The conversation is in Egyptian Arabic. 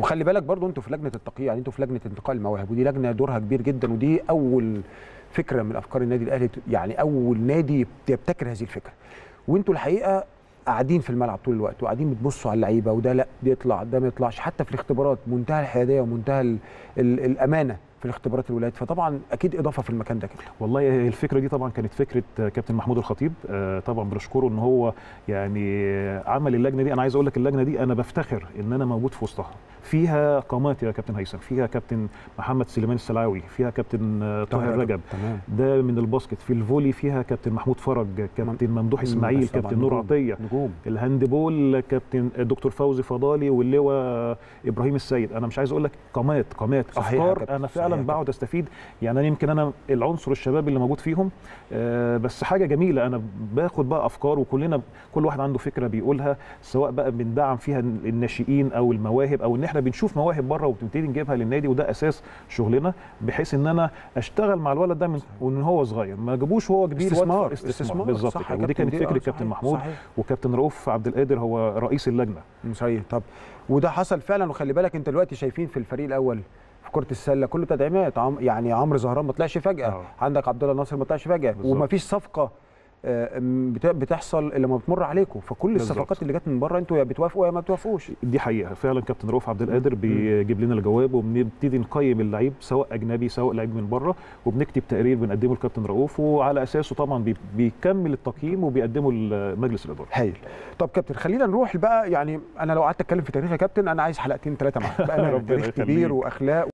وخلي بالك برضو انتوا في لجنه التقييم يعني انتوا في لجنه انتقاء المواهب ودي لجنه دورها كبير جدا ودي اول فكره من افكار النادي الاهلي يعني اول نادي يبتكر هذه الفكره وانتوا الحقيقه قاعدين في الملعب طول الوقت وقاعدين بتبصوا على اللعيبه وده لا بيطلع ده ما يطلعش حتى في الاختبارات منتهى الحياديه ومنتهى ال ال الامانه في الاختبارات الولاد فطبعا اكيد اضافه في المكان ده كده والله الفكره دي طبعا كانت فكره كابتن محمود الخطيب طبعا بنشكره ان هو يعني عمل اللجنه دي انا عايز اقول لك اللجنه دي انا بفتخر ان انا موجود في وسطها فيها قامات يا كابتن هيثم فيها كابتن محمد سليمان السلاوي فيها كابتن طاهر رجب تمام. ده من الباسكت في الفولي فيها كابتن محمود فرج كابتن ممدوح اسماعيل كابتن نور عطيه نجوم الهاندبول كابتن دكتور فوزي فضالي واللواء ابراهيم السيد انا مش عايز اقول لك قامات قامات افكار انا فعلا بقعد استفيد يعني انا يمكن انا العنصر الشباب اللي موجود فيهم آه بس حاجه جميله انا باخد بقى افكار وكلنا كل واحد عنده فكره بيقولها سواء بقى بندعم فيها الناشئين او المواهب او ان احنا بنشوف مواهب بره وبنبتدي نجيبها للنادي وده اساس شغلنا بحيث ان انا اشتغل مع الولد ده من وان هو صغير ما جابوش وهو كبير استثمار استثمار بالظبط كده ودي كانت فكره كابتن محمود صحيح. وكابتن رؤوف عبد القادر هو رئيس اللجنه صحيح طب وده حصل فعلا وخلي بالك انت دلوقتي شايفين في الفريق الاول في كره السله كله تدعيمات عم يعني عمرو زهران ما طلعش فجاه أوه. عندك عبد الله ناصر ما طلعش فجاه ومفيش صفقه بتحصل الا لما بتمر عليكم فكل بالزبط. الصفقات اللي جت من بره انتوا يا بتوافقوا يا ما بتوافقوش دي حقيقه فعلا كابتن رؤوف عبد القادر بيجيب لنا الجواب وبنبتدي نقيم اللعيب سواء اجنبي سواء لعيب من بره وبنكتب تقرير بنقدمه لكابتن رؤوف وعلى اساسه طبعا بيكمل التقييم وبيقدمه لمجلس الاداره هايل طب كابتن خلينا نروح بقى يعني انا لو قعدت اتكلم في تاريخ يا كابتن انا عايز حلقتين ثلاثه معاك بقى تاريخ كبير واخلاق